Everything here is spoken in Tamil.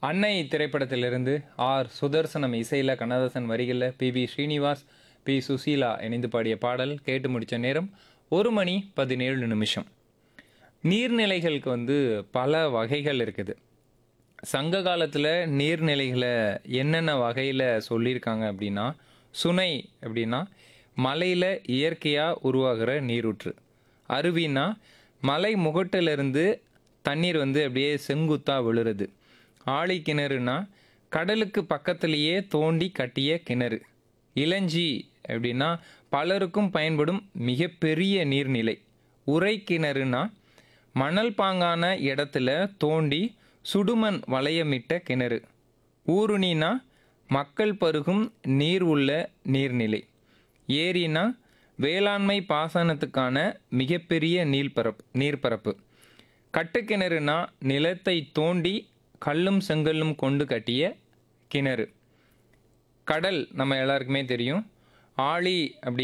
அன்னை திரைப்படத்திலிருந்து ஆர் சுதர்சனம் இசையில் கண்ணதாசன் வரிகளில் P V Srinivas P Susheela இணைந்து பாடிய பாடல் கேட்டு முடித்த நேரம் ஒரு மணி பதினேழு நிமிஷம் நீர்நிலைகளுக்கு வந்து பல வகைகள் இருக்குது சங்க காலத்தில் நீர்நிலைகளை என்னென்ன வகையில் சொல்லியிருக்காங்க அப்படின்னா சுனை அப்படின்னா மலையில் இயற்கையாக உருவாகிற நீரூற்று அருவினா மலை முகட்டிலிருந்து தண்ணீர் வந்து அப்படியே செங்குத்தாக விழுறது ஆழி கிணறுனா கடலுக்கு பக்கத்திலேயே தோண்டி கட்டிய கிணறு இளஞ்சி அப்படின்னா பலருக்கும் பயன்படும் மிகப்பெரிய நீர்நிலை உறை கிணறுனா மணல் பாங்கான இடத்துல தோண்டி சுடுமண் வளையமிட்ட கிணறு ஊருணினா மக்கள் பருகும் நீர் உள்ள நீர்நிலை ஏரினா வேளாண்மை பாசனத்துக்கான மிகப்பெரிய நீர்ப்பரப்பு நீர்ப்பரப்பு கட்டுக்கிணறுனா நிலத்தை தோண்டி கல்லும் செங்கல்லும் கொண்டு கட்டிய கிணறு கடல் நம்ம எல்லாருக்குமே தெரியும் ஆழி அப்படி